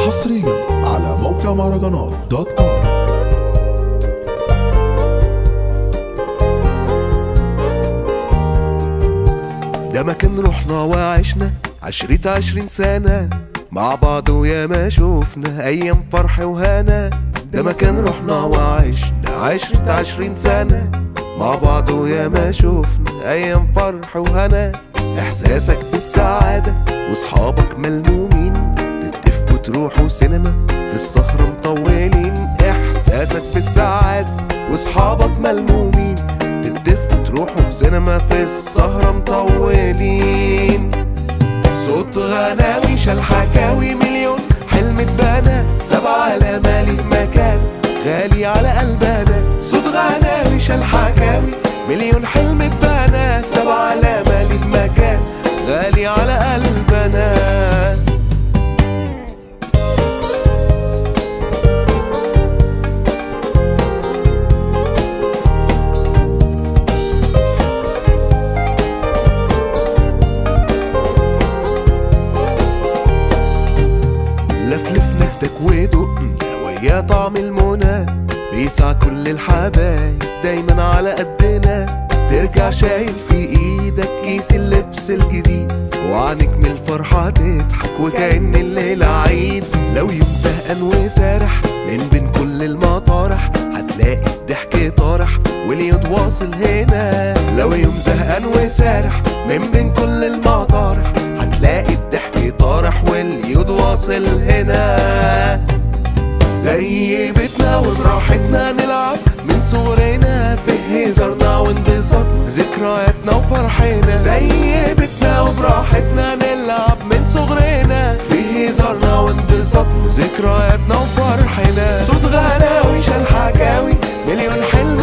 حصريا على موقع مهرجانات دوت كوم ده مكان رحنا وعشنا عشرة عشرين سنة مع بعض ويا ما شوفنا أيام فرح وهنا ده مكان رحنا وعشنا عشرة عشرين سنة مع بعض ويا ما شوفنا أيام فرح وهنا إحساسك بالسعادة وصحابك ملمومين تتفقوا تروحوا سينما في السهرة مطولين إحساسك بالسعادة وصحابك ملمومين تتفقوا تروحوا سينما في السهرة مطولين صوت غناوي شال حكاوي مليون حلم اتبنى سبعة لمالي مكان غالي على قلبنا صوت غناوي شال حكاوي مليون حلم اتبنى سبعة لمالي مكان غالي على قلبنا لفلفنا ايدك ودقنا ويا طعم المنى بيسع كل الحبايب دايما على قدنا ترجع شايل في ايدك كيس اللبس الجديد وعنك من الفرحة تضحك وكأن الليلة عيد لو يوم زهقان وسارح من بين كل المطارح هتلاقي الضحك طارح واليد واصل هنا لو يوم زهقان وسارح من بين كل المطارح هتلاقي الضحك طارح واليد واصل هنا زي بيتنا وبراحتنا نلعب من صغرنا في هزارنا وانبساطنا ذكرياتنا وفرحنا زي بيتنا وبراحتنا نلعب من صغرنا في هزارنا وانبساطنا ذكرياتنا وفرحنا صوت غناوي شال حكاوي مليون حلم